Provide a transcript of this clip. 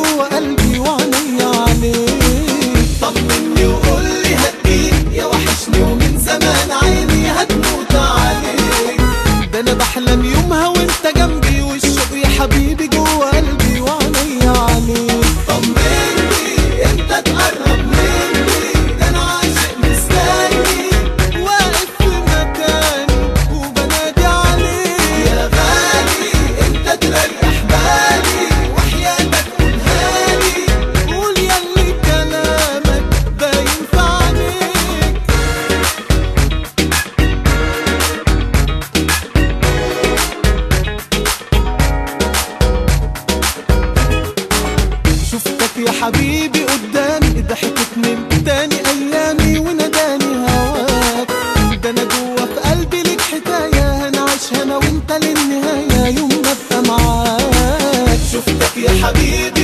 جوه قلبي وعيني عليك طمني وقول لي هديك يا وحشني ومن زمان عيني هتموت عليك ده انا بحلم يومها وانت جنبي والشوق يا حبيبي جوه قلبي وعيني عليك طمني انت تقرب مني ده انا عاشق مستني واقف في مكاني وبنادي عليك يا غالي انت تريح بالي وحياتك قولها لي قول ياللي كلامك باين في عينيك شفتك يا حبيبي قدامي ضحكت من تاني ايامي وناداني هواك ده انا جوه في قلبي ليك حكايه هنعيشها انا وانت للنهايه يوم ما ابقى معاك شفتك يا حبيبي